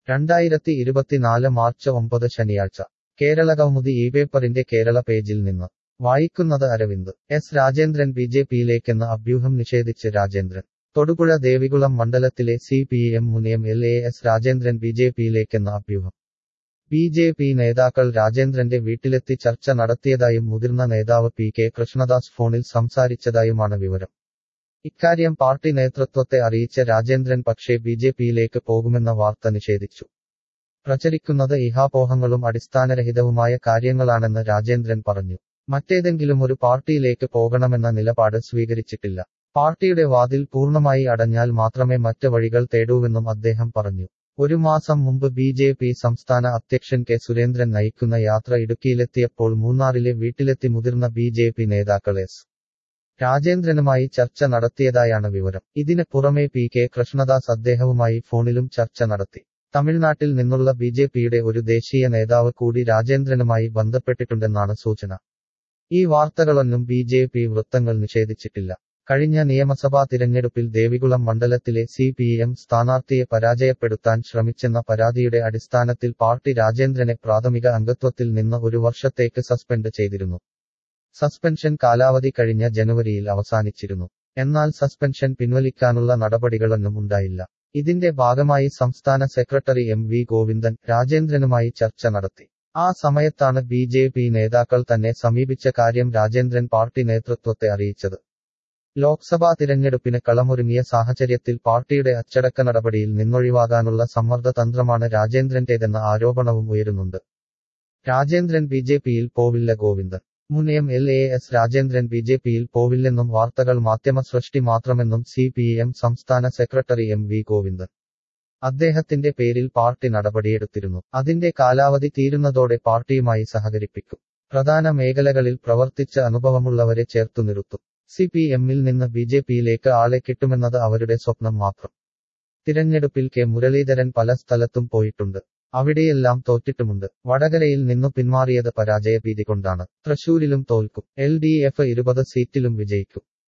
രണ്ടായിരത്തി ഇരുപത്തിനാല് മാർച്ച് ഒമ്പത് ശനിയാഴ്ച കേരള കൗമുദി ഈ പേപ്പറിന്റെ കേരള പേജിൽ നിന്ന് വായിക്കുന്നത് Aravind S Rajendran B J പിയിലേക്കെന്ന് അഭ്യൂഹം നിഷേധിച്ച് രാജേന്ദ്രൻ തൊടുപുഴ ദേവികുളം മണ്ഡലത്തിലെ സി പി എം മുൻ M L A S Rajendran B J പിയിലേക്കെന്ന് അഭ്യൂഹം ബി ജെ പി നേതാക്കൾ രാജേന്ദ്രന്റെ വീട്ടിലെത്തി ചർച്ച നടത്തിയതായും മുതിർന്ന നേതാവ് പി കെ കൃഷ്ണദാസ് ഫോണിൽ സംസാരിച്ചതായുമാണ് വിവരം ഇക്കാര്യം പാർട്ടി നേതൃത്വത്തെ അറിയിച്ച രാജേന്ദ്രൻ പക്ഷേ ബി ജെ പിയിലേക്ക് പോകുമെന്ന വാർത്ത നിഷേധിച്ചു പ്രചരിക്കുന്നത് ഇഹാപോഹങ്ങളും അടിസ്ഥാനരഹിതവുമായ കാര്യങ്ങളാണെന്ന് രാജേന്ദ്രൻ പറഞ്ഞു മറ്റേതെങ്കിലും ഒരു പാർട്ടിയിലേക്ക് പോകണമെന്ന നിലപാട് സ്വീകരിച്ചിട്ടില്ല പാർട്ടിയുടെ വാതിൽ പൂർണ്ണമായി അടഞ്ഞാൽ മാത്രമേ മറ്റ് വഴികൾ തേടൂവെന്നും അദ്ദേഹം പറഞ്ഞു ഒരു മാസം മുമ്പ് ബി ജെ പി സംസ്ഥാന അധ്യക്ഷൻ കെ സുരേന്ദ്രൻ നയിക്കുന്ന യാത്ര ഇടുക്കിയിലെത്തിയപ്പോൾ മൂന്നാറിലെ വീട്ടിലെത്തി മുതിർന്ന ബി ജെ പി നേതാക്കൾ എസ് രാജേന്ദ്രനുമായി ചർച്ച നടത്തിയതായാണ് വിവരം ഇതിന് പുറമെ പി കെ കൃഷ്ണദാസ് അദ്ദേഹവുമായി ഫോണിലും ചർച്ച നടത്തി തമിഴ്നാട്ടിൽ നിന്നുള്ള ബി ജെ പിയുടെ ഒരു ദേശീയ നേതാവ് കൂടി രാജേന്ദ്രനുമായി ബന്ധപ്പെട്ടിട്ടുണ്ടെന്നാണ് സൂചന ഈ വാർത്തകളൊന്നും ബി ജെ പി വൃത്തങ്ങൾ നിഷേധിച്ചിട്ടില്ല കഴിഞ്ഞ നിയമസഭാ തിരഞ്ഞെടുപ്പിൽ ദേവികുളം മണ്ഡലത്തിലെ സി പി എം സ്ഥാനാർത്ഥിയെ പരാജയപ്പെടുത്താൻ ശ്രമിച്ചെന്ന പരാതിയുടെ അടിസ്ഥാനത്തിൽ പാർട്ടി രാജേന്ദ്രനെ പ്രാഥമിക അംഗത്വത്തിൽ നിന്ന് ഒരു വർഷത്തേക്ക് സസ്പെൻഡ് ചെയ്തിരുന്നു സസ്പെൻഷൻ കാലാവധി കഴിഞ്ഞ ജനുവരിയിൽ അവസാനിച്ചിരുന്നു എന്നാൽ സസ്പെൻഷൻ പിൻവലിക്കാനുള്ള നടപടികളൊന്നും ഉണ്ടായില്ല ഇതിന്റെ ഭാഗമായി സംസ്ഥാന സെക്രട്ടറി എം വി ഗോവിന്ദൻ രാജേന്ദ്രനുമായി ചർച്ച നടത്തി ആ സമയത്താണ് ബി ജെ പി നേതാക്കൾ തന്നെ സമീപിച്ച കാര്യം രാജേന്ദ്രൻ പാർട്ടി നേതൃത്വത്തെ അറിയിച്ചത് ലോക്സഭാ തിരഞ്ഞെടുപ്പിന് കളമൊരുങ്ങിയ സാഹചര്യത്തിൽ പാർട്ടിയുടെ അച്ചടക്ക നടപടിയിൽ നിന്നൊഴിവാകാനുള്ള സമ്മർദ്ദ തന്ത്രമാണ് രാജേന്ദ്രന്റേതെന്ന ആരോപണവും ഉയരുന്നുണ്ട് രാജേന്ദ്രൻ ബി ജെ പിയിൽ പോവില്ല ഗോവിന്ദൻ മുൻ M L A S Rajendran B J പിയിൽ പോവില്ലെന്നും വാർത്തകൾ മാധ്യമ സൃഷ്ടി മാത്രമെന്നും സി പി എം സംസ്ഥാന സെക്രട്ടറി എം വി ഗോവിന്ദൻ അദ്ദേഹത്തിന്റെ പേരിൽ പാർട്ടി നടപടിയെടുത്തിരുന്നു അതിന്റെ കാലാവധി തീരുന്നതോടെ പാർട്ടിയുമായി സഹകരിപ്പിക്കും പ്രധാന മേഖലകളിൽ പ്രവർത്തിച്ച അനുഭവമുള്ളവരെ ചേർത്തു നിർത്തും സി പി എമ്മിൽ നിന്ന് ബി ജെ പിയിലേക്ക് ആളെ കിട്ടുമെന്നത് അവരുടെ സ്വപ്നം മാത്രം തിരഞ്ഞെടുപ്പിൽ കെ മുരളീധരൻ പല സ്ഥലത്തും പോയിട്ടുണ്ട് അവിടെയെല്ലാം തോറ്റിട്ടുമുണ്ട് വടകരയിൽ നിന്നു പിന്മാറിയത് പരാജയഭീതി കൊണ്ടാണ് തൃശൂരിലും തോൽക്കും എൽ ഡി എഫ് ഇരുപത് സീറ്റിലും വിജയിക്കും